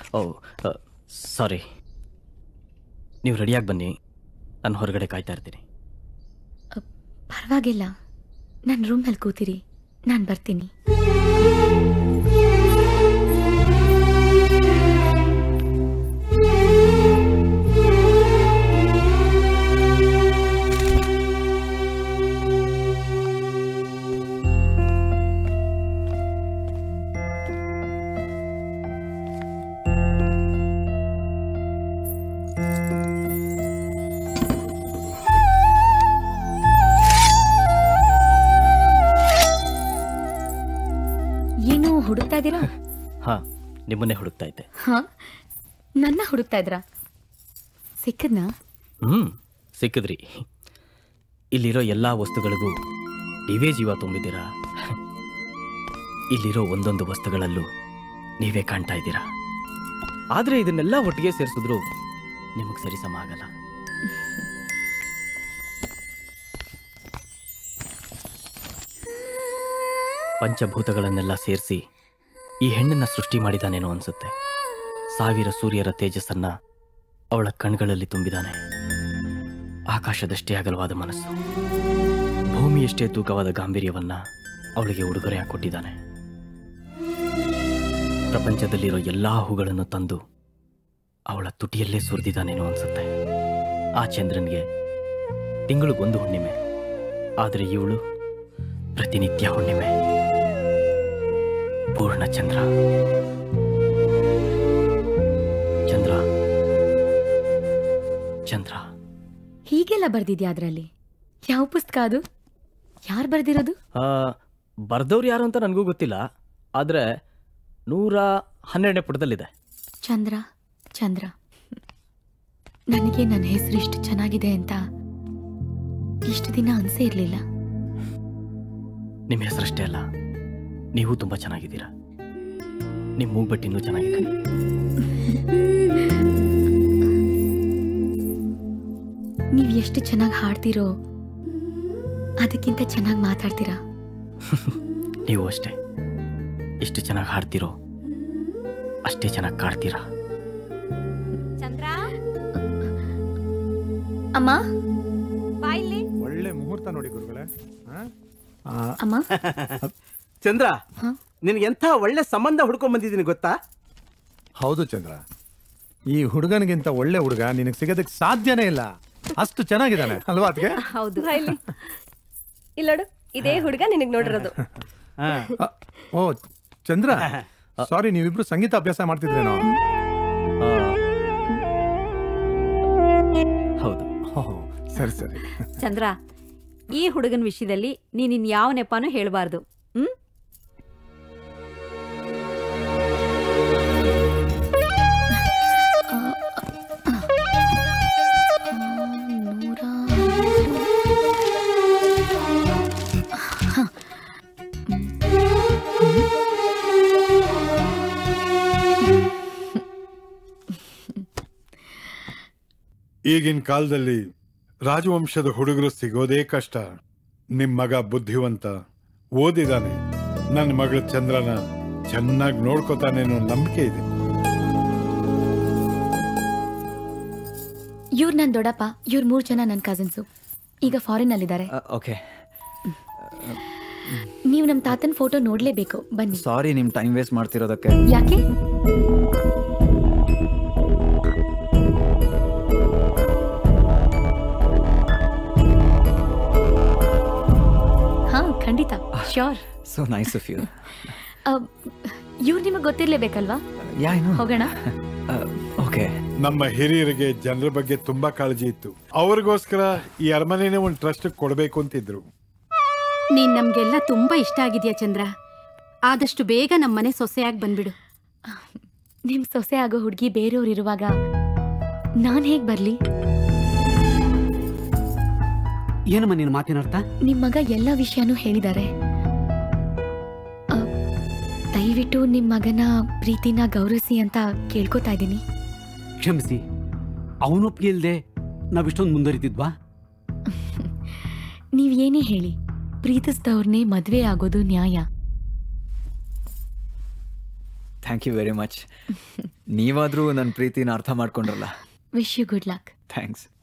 ಓ ಸಾರಿ ನೀವು ರೆಡಿಯಾಗಿ ಬನ್ನಿ ನಾನು ಹೊರಗಡೆ ಕಾಯ್ತಾ ಇರ್ತೀನಿ ಪರವಾಗಿಲ್ಲ ನನ್ನ ರೂಮ್ನಲ್ಲಿ ಕೂತಿರಿ ನಾನು ಬರ್ತೀನಿ ಏನು ಹುಡುಕ್ತಾ ಇದ್ದೀರಾ ಹಾಂ ನಿಮ್ಮನ್ನೇ ಹುಡುಕ್ತಾ ಇದ್ದೆ ಹಾ ನನ್ನ ಹುಡುಕ್ತಾ ಇದ್ರಾ ಸಿಕ್ಕದ್ನಾ ಹ್ಞೂ ಸಿಕ್ಕಿದ್ರಿ ಇಲ್ಲಿರೋ ಎಲ್ಲ ವಸ್ತುಗಳಿಗೂ ನೀವೇ ಜೀವ ತುಂಬಿದ್ದೀರಾ ಇಲ್ಲಿರೋ ಒಂದೊಂದು ವಸ್ತುಗಳಲ್ಲೂ ನೀವೇ ಕಾಣ್ತಾ ಇದ್ದೀರಾ ಆದರೆ ಇದನ್ನೆಲ್ಲ ಒಟ್ಟಿಗೆ ಸೇರಿಸಿದ್ರು ನಿಮಗೆ ಸರಿಸಮ ಆಗಲ್ಲ ಪಂಚಭೂತಗಳನ್ನೆಲ್ಲ ಸೇರಿಸಿ ಈ ಹೆಣ್ಣನ್ನ ಸೃಷ್ಟಿ ಮಾಡಿದಾನೇನೋ ಅನ್ಸುತ್ತೆ ಸಾವಿರ ಸೂರ್ಯರ ತೇಜಸ್ಸನ್ನ ಅವಳ ಕಣ್ಗಳಲ್ಲಿ ತುಂಬಿದಾನೆ ಆಕಾಶದಷ್ಟೇ ಅಗಲವಾದ ಮನಸ್ಸು ಭೂಮಿಯಷ್ಟೇ ತೂಕವಾದ ಗಾಂಭೀರ್ಯವನ್ನ ಅವಳಿಗೆ ಉಡುಗೊರೆಯಾಗಿ ಕೊಟ್ಟಿದ್ದಾನೆ ಪ್ರಪಂಚದಲ್ಲಿರೋ ಎಲ್ಲಾ ಹೂಗಳನ್ನು ತಂದು ಅವಳ ತುಟಿಯಲ್ಲೇ ಸುರಿದಿದ್ದಾನೇನೋ ಅನ್ಸುತ್ತೆ ಆ ಚಂದ್ರನ್ಗೆ ತಿಂಗಳಿಗೊಂದು ಹುಣ್ಣಿಮೆ ಆದರೆ ಇವಳು ಪ್ರತಿನಿತ್ಯ ಹುಣ್ಣಿಮೆ ಪೂರ್ಣ ಚಂದ್ರ ಚಂದ್ರ ಚಂದ್ರ ಹೀಗೆಲ್ಲ ಬರ್ದಿದ್ಯಾ ಅದರಲ್ಲಿ ಯಾವ ಪುಸ್ತಕ ಅದು ಯಾರು ಬರ್ದಿರೋದು ಬರ್ದವ್ರು ಯಾರು ಅಂತ ನನಗೂ ಗೊತ್ತಿಲ್ಲ ಆದರೆ ನೂರ ಹನ್ನೆರಡನೇ ಪುಟದಲ್ಲಿದೆ ಚಂದ್ರ ಚಂದ್ರ ನನಗೆ ನನ್ನ ಹೆಸರು ಇಷ್ಟು ಚೆನ್ನಾಗಿದೆ ಅಂತ ಇಷ್ಟು ದಿನ ಅನ್ಸೇ ಇರಲಿಲ್ಲ ನಿಮ್ಮ ಹೆಸರಷ್ಟೇ ಅಲ್ಲ ನೀವು ತುಂಬ ಚೆನ್ನಾಗಿದ್ದೀರಾ ನಿಮ್ಮ ಮೂಗ್ಬಟ್ಟು ಇನ್ನೂ ಚೆನ್ನಾಗಿದೆ ನೀವು ಎಷ್ಟು ಚೆನ್ನಾಗಿ ಹಾಡ್ತೀರೋ ಅದಕ್ಕಿಂತ ಚೆನ್ನಾಗಿ ಮಾತಾಡ್ತೀರಾ ನೀವು ಅಷ್ಟೇ ಎಷ್ಟು ಚೆನ್ನಾಗಿ ಹಾಡ್ತೀರೋ ಅಷ್ಟೇ ಚೆನ್ನಾಗಿ ಕಾಡ್ತೀರಾ ಚಂದ್ರ ಅಮ್ಮ ಬಾಯಿಲಿ ಒಳ್ಳೆ ಮುಹೂರ್ತ ನೋಡಿ ಗುರುಗಳೇ ಹಾ? ಆ, ಅಮ್ಮ ಚಂದ್ರ ಹ? ನಿನಗೆ ಎಂಥ ಒಳ್ಳೆ ಸಂಬಂಧ ಹುಡ್ಕೊಂಡ್ ಬಂದಿದ್ದೀನಿ ಗೊತ್ತಾ ಹೌದು ಚಂದ್ರ ಈ ಹುಡುಗನಿಗಿಂತ ಒಳ್ಳೆ ಹುಡುಗ ನಿನಗೆ ಸಿಗೋದಕ್ಕೆ ಸಾಧ್ಯನೇ ಇಲ್ಲ ಅಷ್ಟು ಚೆನ್ನಾಗಿದ್ದಾನೆ ಅಲ್ವಾ ಅದಕ್ಕೆ ಹೌದು ಇಲ್ಲೋಡು ಇದೇ ಹುಡುಗ ನಿನಗ್ ನೋಡಿರೋದು ಓ ಚಂದ್ರ ಸಾರಿ ನೀವಿಬ್ರು ಸಂಗೀತ ಅಭ್ಯಾಸ ಮಾಡ್ತಿದ್ರೇನೋ ಆ, ಹೌದು ಓಹ್, ಸರಿ ಸರಿ ಚಂದ್ರ ಈ ಹುಡುಗನ ವಿಷಯದಲ್ಲಿ ನೀನ್ ಇನ್ ಯಾವ ನೆಪಾನೂ ಹೇಳ್ಬಾರ್ದು ಹ್ಮ್ ನೂರ ಈಗಿನ ಕಾಲದಲ್ಲಿ ರಾಜವಂಶದ ಹುಡುಗರು ಸಿಗೋದೇ ಕಷ್ಟ ನಿಮ್ ಮಗ ಬುದ್ಧಿವಂತ ಓದಿದಾನೆ ನನ್ನ ಮಗಳ ಚಂದ್ರನ ಚೆನ್ನಾಗಿ ನೋಡ್ಕೋತಾನೆ ಅನ್ನೋ ನಂಬಿಕೆ ಇದೆ ಇವ್ರು ನನ್ನ ದೊಡ್ಡಪ್ಪ ಇವ್ರು ಮೂರು ಜನ ನನ್ನ ಕಸಿನ್ಸು ಈಗ ಫಾರಿನಲ್ಲಿದ್ದಾರೆ ಓಕೆ ನೀವು ನಮ್ಮ ತಾತನ ಫೋಟೋ ನೋಡಲೇಬೇಕು ಬನ್ನಿ ಸಾರಿ ನಿಮ್ ಟೈಮ್ ವೇಸ್ಟ್ ಮಾಡ್ತಿರೋದಕ್ಕೆ ಯಾಕೆ ಹಾ ಖಂಡಿತ sure so nice of you ಇವ್ರು ನಿಮಗೆ ಗೊತ್ತಿರ್ಲೇಬೇಕಲ್ವಾ ಯಾ ಏನು ಹೋಗೋಣ ಓಕೆ ನಮ್ಮ ಹಿರಿಯರಿಗೆ ಜನರ ಬಗ್ಗೆ ತುಂಬಾ ಕಾಳಜಿ ಇತ್ತು ಅವ್ರಿಗೋಸ್ಕರ ಈ ಅರಮನೆನೇ ಒಂದು ಟ್ರಸ್ಟ್ ಕೊಡಬೇಕು ಅಂತಿದ್ರು ನೀನ್ ನಮ್ಗೆಲ್ಲ ತುಂಬಾ ಇಷ್ಟ ಆಗಿದ್ಯಾ ಚಂದ್ರ ಆದಷ್ಟು ಬೇಗ ನಮ್ಮನೆ ಸೊಸೆಯಾಗಿ ಬಂದ್ಬಿಡು ನಿಮ್ ಸೊಸೆ ಆಗೋ ಹುಡುಗಿ ಬೇರೆಯವ್ರು ಇರುವಾಗ ನಾನ್ ಹೇಗ್ ಬರ್ಲಿ ಏನಮ್ಮ ನಿನ್ನ ಮಾತಿನ ಅರ್ಥ ನಿಮ್ ಮಗ ಎಲ್ಲ ವಿಷಯನೂ ಹೇಳಿದ್ದಾರೆ ಆ, ದಯವಿಟ್ಟು ನಿಮ್ ಮಗನ ಪ್ರೀತಿನ ಗೌರವಿಸಿ ಅಂತ ಕೇಳ್ಕೊತಾ ಇದ್ದೀನಿ ಕ್ಷಮಿಸಿ ಅವನೊಪ್ಪಿಗೆ ಇಲ್ದೆ ನಾವಿಷ್ಟೊಂದು ಮುಂದುವರಿತಿದ್ವಾ ನೀವ್ ಏನೇ ಹೇಳಿ ಪ್ರೀತಿಸಿದವ್ರನ್ನೇ ಮದ್ವೆ ಆಗೋದು ನ್ಯಾಯ ಥ್ಯಾಂಕ್ ಯು ವೆರಿ ಮಚ್ ನೀವಾದರೂ ನನ್ನ ಪ್ರೀತಿನ ಅರ್ಥ ಮಾಡ್ಕೊಂಡ್ರಲ್ಲ wish you good luck thanks